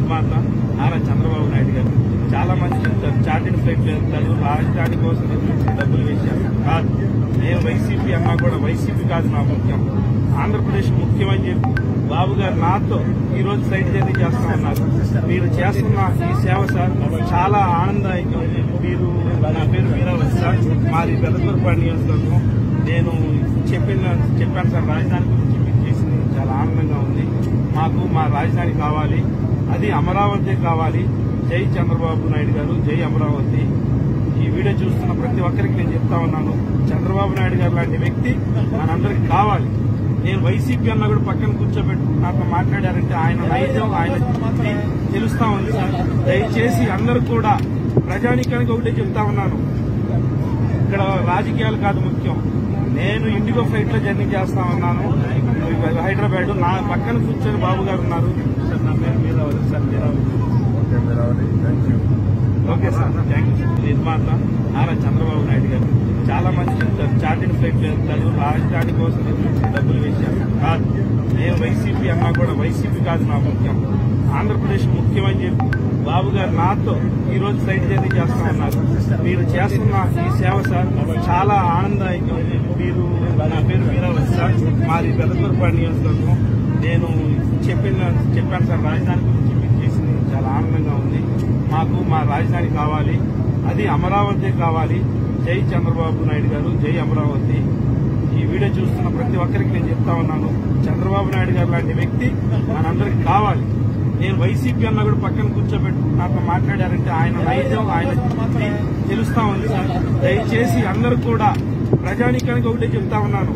నిర్మాత నారా చంద్రబాబు నాయుడు గారు చాలా మంది చెప్తారు చార్టెడ్ ఫ్లైట్ వెళ్తారు రాజధాని కోసం డబ్బులు వేశారు కాదు నేను వైసీపీ అన్నా కూడా వైసీపీ కాదు నా ముఖ్యం ఆంధ్రప్రదేశ్ ముఖ్యమని చెప్పి బాబు గారు నాతో ఈ రోజు ఫ్లైట్ జర్నీ చేస్తా ఉన్నారు మీరు చేస్తున్న ఈ సేవ సార్ చాలా ఆనందదాయకం మీరు నా పేరు వీరావతి సార్ మాది పెద్దపూరపాడు నియోజకవర్గం నేను చెప్పిన చెప్పాను సార్ రాజధాని గురించి మీరు చేసింది చాలా ఆనందంగా ఉంది మాకు మా రాజధాని కావాలి అది అమరావతి కావాలి జై చంద్రబాబు నాయుడు గారు జై అమరావతి ఈ వీడియో చూస్తున్న ప్రతి ఒక్కరికి నేను చెప్తా ఉన్నాను చంద్రబాబు నాయుడు గారు లాంటి వ్యక్తి మనందరికి కావాలి నేను వైసీపీ అన్న కూడా పక్కన కూర్చోబెట్టి నాతో మాట్లాడారంటే ఆయన నైజం ఆయన ఇది తెలుస్తా ఉంది సార్ దయచేసి అందరూ కూడా ప్రజానికానికి ఒకటే చెప్తా ఉన్నాను ఇక్కడ రాజకీయాలు కాదు ముఖ్యం నేను ఇండిగో ఫ్లైట్ లో జర్నీ చేస్తా ఉన్నాను హైదరాబాద్ నా పక్కన కూర్చొని బాబు గారు ఉన్నారు సార్ నా పేరు Meeravathi sir Meeravathi okay Meeravathi thank you okay sir thank you నిర్మాత నారా చంద్రబాబు నాయుడు గారు చాలా మంది చెప్తారు చార్టెడ్ ఫ్లైట్ వెళ్తారు రాజధాని కోసం డబ్బులు వేశారు కాదు నేను వైసీపీ అన్నా కూడా వైసీపీ కాదు నా ముఖ్యం ఆంధ్రప్రదేశ్ ముఖ్యమని చెప్పి బాబు గారు నాతో ఈ రోజు ఫ్లైట్ జర్నీ చేస్తా ఉన్నారు మీరు చేస్తున్న ఈ సేవ సార్ చాలా ఆనందదాయకం మీరు నా పేరు వీరావతి సార్ మాది పెద్దపూరపాడు నియోజకవర్గం నేను చెప్పిన చెప్పాను సార్ రాజధాని గురించి మీరు చేసింది చాలా ఆనందంగా ఉంది మాకు మా రాజధాని కావాలి అది అమరావతి కావాలి జై చంద్రబాబు నాయుడు గారు జై అమరావతి ఈ వీడియో చూస్తున్న ప్రతి ఒక్కరికి నేను చెప్తా ఉన్నాను చంద్రబాబు నాయుడు గారు లాంటి వ్యక్తి మనందరికి కావాలి నేను వైసీపీ అన్న కూడా పక్కన కూర్చోబెట్టి నాతో మాట్లాడారంటే ఆయన నైజం ఆయన ఇది తెలుస్తా ఉంది సార్ దయచేసి అందరూ కూడా ప్రజానికానికి ఒకటే చెప్తా ఉన్నాను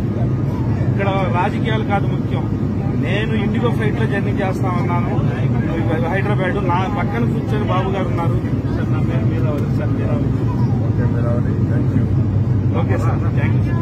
ఇక్కడ రాజకీయాలు కాదు ముఖ్యం నేను ఇండిగో ఫ్లైట్ లో జర్నీ చేస్తా ఉన్నాను హైదరాబాద్ నా పక్కన కూర్చొని బాబు గారు ఉన్నారు సార్ నా పేరు Meeravathi sir Meeravathi okay Meeravathi thank you okay sir thank you